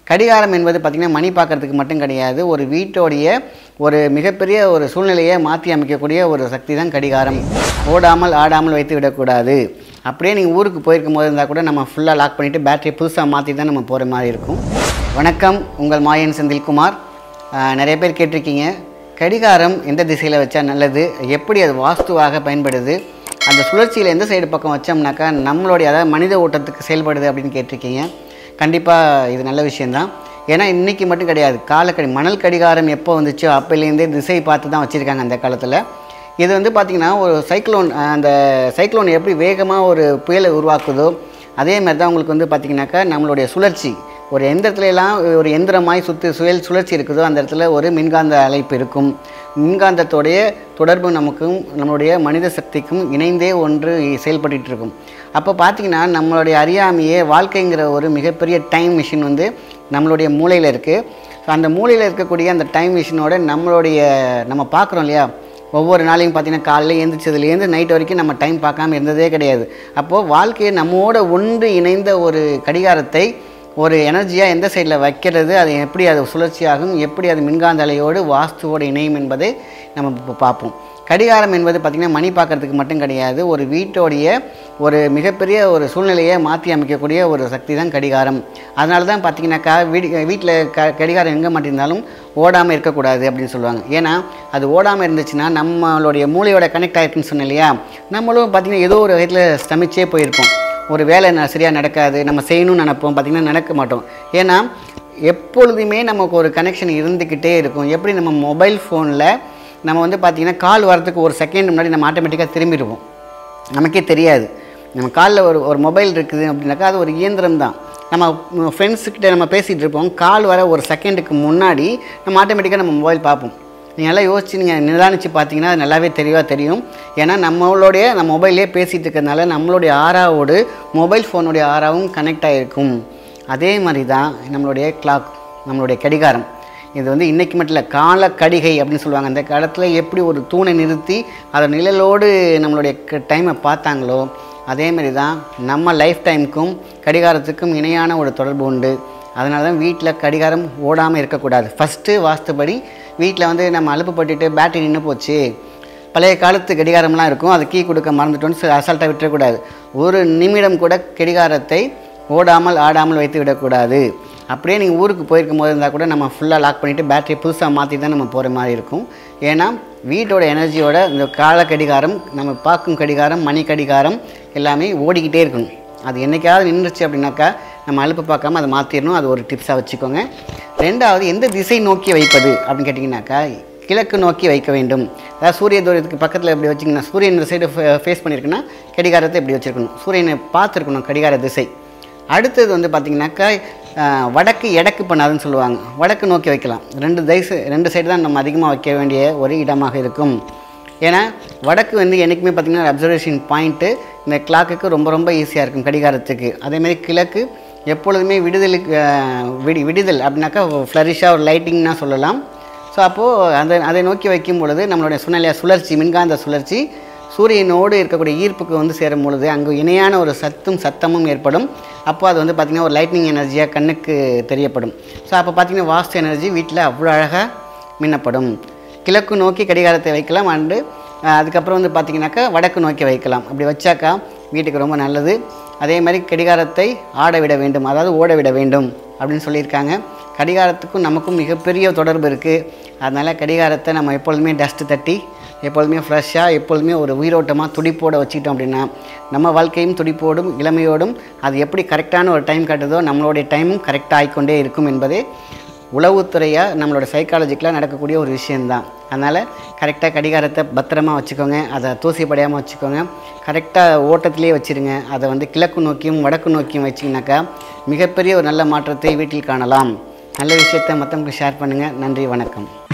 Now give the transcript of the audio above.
கடிகாரம் என்பது பார்த்திங்கன்னா மணி பார்க்கறதுக்கு மட்டும் கிடையாது ஒரு வீட்டோடைய ஒரு மிகப்பெரிய ஒரு சூழ்நிலையை மாற்றி அமைக்கக்கூடிய ஒரு சக்தி தான் கடிகாரம் ஓடாமல் ஆடாமல் வைத்து விடக்கூடாது அப்படியே நீங்கள் ஊருக்கு போயிருக்கும் போது இருந்தால் கூட நம்ம ஃபுல்லாக லாக் பண்ணிவிட்டு பேட்டரியை புதுசாக மாற்றி தான் நம்ம போகிற மாதிரி இருக்கும் வணக்கம் உங்கள் மாயன் செந்தில்குமார் ஆஹ் நிறைய பேர் கேட்டிருக்கீங்க கடிகாரம் எந்த திசையில் வச்சா நல்லது எப்படி அது வாஸ்துவாக பயன்படுது அந்த சுழற்சியில் எந்த சைடு பக்கம் வச்சோம்னாக்கா நம்மளுடைய அதாவது மனித ஓட்டத்துக்கு செயல்படுது அப்படின்னு கேட்டிருக்கீங்க கண்டிப்பாக இது நல்ல விஷயந்தான் ஏன்னா இன்றைக்கி மட்டும் கிடையாது காலக்கடி மணல் கடிகாரம் எப்போ வந்துச்சோ அப்போலேருந்தே திசை பார்த்து தான் வச்சுருக்காங்க அந்த காலத்தில் இது வந்து பார்த்திங்கன்னா ஒரு சைக்ளோன் அந்த சைக்ளோன் எப்படி வேகமாக ஒரு புயலை உருவாக்குதோ அதே மாதிரி தான் உங்களுக்கு வந்து பார்த்திங்கனாக்கா நம்மளுடைய சுழற்சி ஒரு எந்த இடத்துலலாம் ஒரு எந்திரமாய் சுற்றி சுயல் சுழற்சி இருக்குதோ அந்த இடத்துல ஒரு மின்காந்த அழைப்பு இருக்கும் மின்காந்தத்தோடைய தொடர்பு நமக்கும் நம்மளுடைய மனித சக்திக்கும் இணைந்தே ஒன்று செயல்பட்டுட்டு இருக்கும் அப்போ பார்த்திங்கன்னா நம்மளுடைய அறியாமையே வாழ்க்கைங்கிற ஒரு மிகப்பெரிய டைம் மிஷின் வந்து நம்மளுடைய மூளையில் இருக்குது ஸோ அந்த மூளையில் இருக்கக்கூடிய அந்த டைம் மிஷினோட நம்மளுடைய நம்ம பார்க்குறோம் இல்லையா ஒவ்வொரு நாளையும் பார்த்தீங்கன்னா காலையில் எழுந்திரிச்சதுலேருந்து நைட் வரைக்கும் நம்ம டைம் பார்க்காம இருந்ததே கிடையாது அப்போது வாழ்க்கையை நம்மோட ஒன்று இணைந்த ஒரு கடிகாரத்தை ஒரு எனர்ஜியாக எந்த சைடில் வைக்கிறது அது எப்படி அது சுழற்சியாகும் எப்படி அது மின்காந்த அலையோடு வாஸ்துவோடு இணையும் என்பதை நம்ம இப்போ பார்ப்போம் கடிகாரம் என்பது பார்த்திங்கன்னா மணி பார்க்கறதுக்கு மட்டும் கிடையாது ஒரு வீட்டோடைய ஒரு மிகப்பெரிய ஒரு சூழ்நிலையை மாற்றி அமைக்கக்கூடிய ஒரு சக்தி தான் கடிகாரம் அதனால தான் பார்த்தீங்கன்னாக்கா வீடு வீட்டில் க கடிகாரம் எங்கே மாட்டிருந்தாலும் ஓடாமல் இருக்கக்கூடாது அப்படின்னு சொல்லுவாங்க ஏன்னா அது ஓடாமல் இருந்துச்சுன்னா நம்மளுடைய மூளையோட கனெக்ட் ஆகிருக்குன்னு சொன்னேன் இல்லையா நம்மளும் பார்த்திங்கன்னா ஏதோ ஒரு விதத்தில் ஸ்தமிச்சே போயிருப்போம் ஒரு வேலை ந- சரியா நடக்காது நம்ம செய்யணும்னு நினைப்போம் பார்த்திங்கன்னா நடக்க மாட்டோம் ஏன்னா எப்பொழுதுமே நமக்கு ஒரு கனெக்ஷன் இருந்துக்கிட்டே இருக்கும் எப்படி நம்ம மொபைல் ஃபோனில் நம்ம வந்து பார்த்திங்கன்னா கால் வரதுக்கு ஒரு செகண்ட் முன்னாடி நம்ம ஆட்டோமேட்டிக்காக திரும்பிடுவோம் நமக்கே தெரியாது நம்ம காலில் ஒரு ஒரு மொபைல் இருக்குது அப்படின்னாக்கா அது ஒரு இயந்திரம் தான் நம்ம ஃப்ரெண்ட்ஸுக்கிட்ட நம்ம பேசிகிட்டு இருப்போம் கால் வர ஒரு செகண்டுக்கு முன்னாடி நம்ம ஆட்டோமேட்டிக்காக நம்ம மொபைல் பார்ப்போம் நீங்கள் நல்லா யோசிச்சு நீங்கள் நிதானித்து பார்த்தீங்கன்னா அது நல்லாவே தெளிவாக தெரியும் ஏன்னா நம்மளுடைய நம்ம மொபைல்லே பேசிகிட்டு இருக்கிறதுனால நம்மளுடைய ஆறாவோடு மொபைல் ஃபோனுடைய ஆறாவும் கனெக்ட் ஆகிருக்கும் அதே மாதிரி தான் நம்மளுடைய கிளாக் நம்மளுடைய கடிகாரம் இது வந்து இன்றைக்கி மட்டும் இல்லை கால கடிகை அப்படின்னு சொல்லுவாங்க அந்த காலத்தில் எப்படி ஒரு தூணை நிறுத்தி அதை நிழலோடு நம்மளுடைய டைமை பார்த்தாங்களோ அதே மாதிரி தான் நம்ம லைஃப் டைமுக்கும் கடிகாரத்துக்கும் இணையான ஒரு தொடர்பு உண்டு அதனால தான் வீட்டில் கடிகாரம் ஓடாமல் இருக்கக்கூடாது ஃபஸ்ட்டு வாஸ்துபடி வீட்டில் வந்து நம்ம அலுப்பு பட்டுட்டு பேட்டரி நின்று போச்சு பழைய காலத்து கடிகாரம்லாம் இருக்கும் அது கீ கொடுக்க மறந்துட்டோன்னு அசால்ட்டாக விட்டுறக்கூடாது ஒரு நிமிடம் கூட கடிகாரத்தை ஓடாமல் ஆடாமல் வைத்து விடக்கூடாது அப்படியே நீங்கள் ஊருக்கு போயிருக்கும் போது இருந்தால் கூட நம்ம ஃபுல்லாக லாக் பண்ணிவிட்டு பேட்டரியை புதுசாக மாற்றி தான் நம்ம போகிற மாதிரி இருக்கும் ஏன்னா வீட்டோட எனர்ஜியோட இந்த கால கடிகாரம் நம்ம பார்க்கும் கடிகாரம் மணி கடிகாரம் எல்லாமே ஓடிக்கிட்டே இருக்கணும் அது என்னைக்காவது நின்றுச்சு அப்படின்னாக்கா நம்ம அலுப்பு பார்க்காம அதை மாற்றிடணும் அது ஒரு டிப்ஸாக வச்சுக்கோங்க ரெண்டாவது எந்த திசை நோக்கி வைப்பது அப்படின்னு கேட்டிங்கனாக்கா கிழக்கு நோக்கி வைக்க வேண்டும் அதாவது சூரிய தூரத்துக்கு பக்கத்தில் எப்படி வச்சிங்கன்னா சூரியன் இந்த சைடு ஃபேஸ் பண்ணியிருக்குன்னா கடிகாரத்தை இப்படி வச்சுருக்கணும் சூரியனை பார்த்துருக்கணும் கடிகார திசை அடுத்தது வந்து பார்த்திங்கனாக்கா அஹ், வடக்கு எடக்கு பண்ணாதுன்னு சொல்லுவாங்க வடக்கு நோக்கி வைக்கலாம் ரெண்டு தைசு ரெண்டு சைடு தான் நம்ம அதிகமாக வைக்க வேண்டிய ஒரு இடமாக இருக்கும் ஏன்னா வடக்கு வந்து என்றைக்குமே பார்த்திங்கன்னா அப்சர்வேஷன் பாயிண்ட்டு இந்த கிளாக்குக்கு ரொம்ப ரொம்ப ஈஸியாக இருக்கும் கடிகாரத்துக்கு அதேமாதிரி கிழக்கு எப்பொழுதுமே விடுதலுக்கு அஹ், விடி விடுதல் அப்படின்னாக்கா ஃப்ளரிஷாக ஒரு லைட்டிங்னா சொல்லலாம் ஸோ அப்போது அதை அதை நோக்கி வைக்கும் பொழுது நம்மளுடைய சுழலிய சுழற்சி மின்காந்த சுழற்சி சூரியனோடு இருக்கக்கூடிய ஈர்ப்புக்கு வந்து சேரும் பொழுது அங்கு இணையான ஒரு சத்தும் சத்தமும் ஏற்படும் அப்போ அது வந்து பார்த்திங்கன்னா ஒரு லைட்னிங் எனர்ஜியாக கண்ணுக்கு தெரியப்படும் ஸோ அப்போ பார்த்திங்கன்னா வாஸ்து எனர்ஜி வீட்டில் அவ்வளோ அழகாக மின்னப்படும் கிழக்கு நோக்கி கடிகாரத்தை வைக்கலாம் அண்டு அதுக்கப்புறம் வந்து பார்த்திங்கனாக்கா வடக்கு நோக்கி வைக்கலாம் அப்படி வச்சாக்கா வீட்டுக்கு ரொம்ப நல்லது அதே மாதிரி கடிகாரத்தை ஆட விட வேண்டும் அதாவது ஓட விட வேண்டும் அப்படின்னு சொல்லியிருக்காங்க கடிகாரத்துக்கும் நமக்கும் மிகப்பெரிய தொடர்பு இருக்குது அதனால் கடிகாரத்தை நம்ம எப்பொழுதுமே டஸ்ட்டு தட்டி எப்பொழுதுமே ஃப்ரெஷ்ஷாக எப்பொழுதுமே ஒரு உயிரோட்டமாக துடிப்போட வச்சுக்கிட்டோம் அப்படின்னா நம்ம வாழ்க்கையும் துடிப்போடும் இளமையோடும் அது எப்படி கரெக்டான ஒரு டைம் காட்டுதோ நம்மளுடைய டைமும் கரெக்டாக ஆகிக்கொண்டே இருக்கும் என்பதே உளவுத்துறையாக நம்மளோட சைக்காலஜிக்கலாக நடக்கக்கூடிய ஒரு விஷயந்தான் அதனால் கரெக்டாக கடிகாரத்தை பத்திரமா வச்சுக்கோங்க அதை தூசிப்படையாமல் வச்சுக்கோங்க கரெக்டாக ஓட்டத்திலே வச்சுருங்க அதை வந்து கிழக்கு நோக்கியும் வடக்கு நோக்கியும் வச்சிங்கனாக்கா மிகப்பெரிய ஒரு நல்ல மாற்றத்தை வீட்டில் காணலாம் நல்ல விஷயத்தை மற்றவங்களுக்கு ஷேர் பண்ணுங்கள் நன்றி வணக்கம்